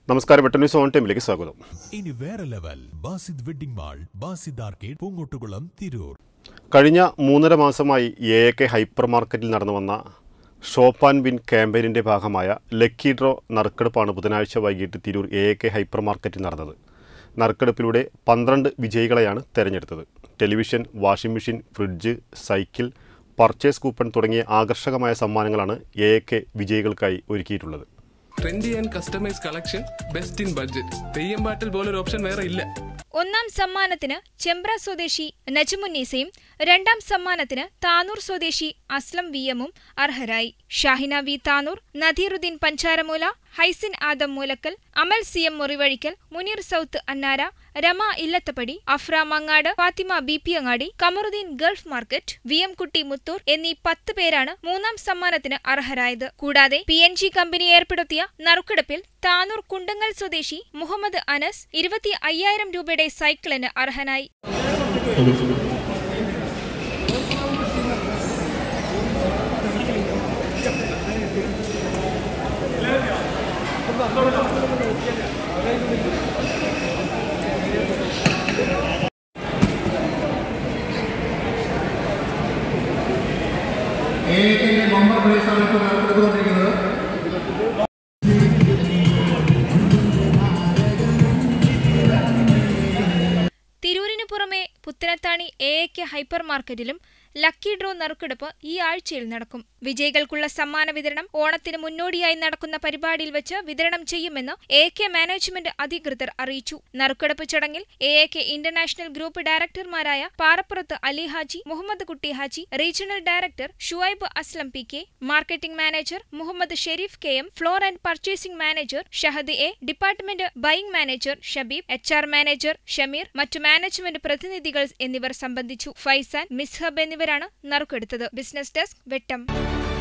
നമസ്കാരം വെട്ട news on ടൈമിലേക്ക് സ്വാഗതം ഇനി വേറെ level Basid wedding mall Basid arcade Poongottukulam Tirur കഴിഞ്ഞ മൂന്നര മാസമായി എ എ കെ ഹൈപ്പർ മാർക്കറ്റിൽ നടന്നു വന്ന ഷോപ്പ് ആൻഡ് വിൻ ക്യാമ്പയിനിൻ്റെ ഭാഗമായ ലക്കി ഡ്രോ നറുക്കെടുപ്പാണ് ബുധനാഴ്ച വൈകിട്ട് Tirur A A K hyper മാർക്കറ്റിൽ നടന്നത് നറുക്കെടുപ്പിലൂടെ പന്ത്രണ്ട് വിജയികളെയാണ് തെരഞ്ഞെടുത്തത് television washing machine fridge cycle purchase coupon തുടങ്ങിയ ആകർഷകമായ സമ്മാനങ്ങളാണ് എ എ കെ വിജയികൾക്കായി ഒരുക്കിയിട്ടുള്ളത് trendy and customise collection best in budget Theyyam പാട്ടിൽ പോലൊരു ഓപ്ഷൻ വേറെ ഇല്ല ഒന്നാം സമ്മാനത്തിന് ചെമ്പ്ര സ്വദേശി നജമുന്നീസയും രണ്ടാം സമ്മാനത്തിന് താനൂർ സ്വദേശി അസ്ലം വി എമ്മും അർഹരായി Shahina V Tanur Nadeeruddeen Pancharamoola Haisin Adam Moolakkal Amal C M Murivazhikkal Muneer south Annara Rama Illathappadi Afra Mangad Fathima B P Angadi Kamaruddeen Gulf Market V M Kutty Muthur എന്നീ പത്ത് പേരാണ് മൂന്നാം സമ്മാനത്തിന് അർഹരായത് കൂടാതെ പി എൻ ജി കമ്പനി ഏർപ്പെടുത്തിയ നറുക്കെടുപ്പിൽ താനൂർ കുണ്ടങ്ങൽ സ്വദേശി മുഹമ്മദ് അനസ് ഇരുപത്തി അയ്യായിരം രൂപയുടെ സൈക്കിളിന് അർഹനായി എ ബമ്പർ പ്രൈസാണ് ഇപ്പോൾ നടത്തിക്കൊണ്ടിരിക്കുന്നത് തിരൂരിനു പുറമെ Puthanathani A A K hyper മാർക്കറ്റിലും ലക്കി ഡ്രോ നറുക്കെടുപ്പ് ഈ ആഴ്ചയിൽ നടക്കും വിജയികൾക്കുള്ള സമ്മാന വിതരണം ഓണത്തിന് മുന്നോടിയായി നടക്കുന്ന പരിപാടിയിൽ വെച്ച് വിതരണം ചെയ്യുമെന്ന് എ കെ മാനേജ്മെന്റ് അധികൃതർ അറിയിച്ചു നറുക്കെടുപ്പ് ചടങ്ങിൽ A A K international group ഡയറക്ടർമാരായ Parappurath Ali Haji Muhammad Kutty Haji regional director Shuaib Aslam P K marketing manager Muhammad Sherif K M floor and purchasing manager Shahad A department buying manager Shabeeb H R manager Shameer മറ്റു മാനേജ്മെന്റ് പ്രതിനിധികൾ എന്നിവർ സംബന്ധിച്ചു ഫൈസാൻ മിസ്ഹബ് എന്നിവരാണ് നറുക്കെടുത്തത് ബിസിനസ് ഡെസ്ക് വെട്ടം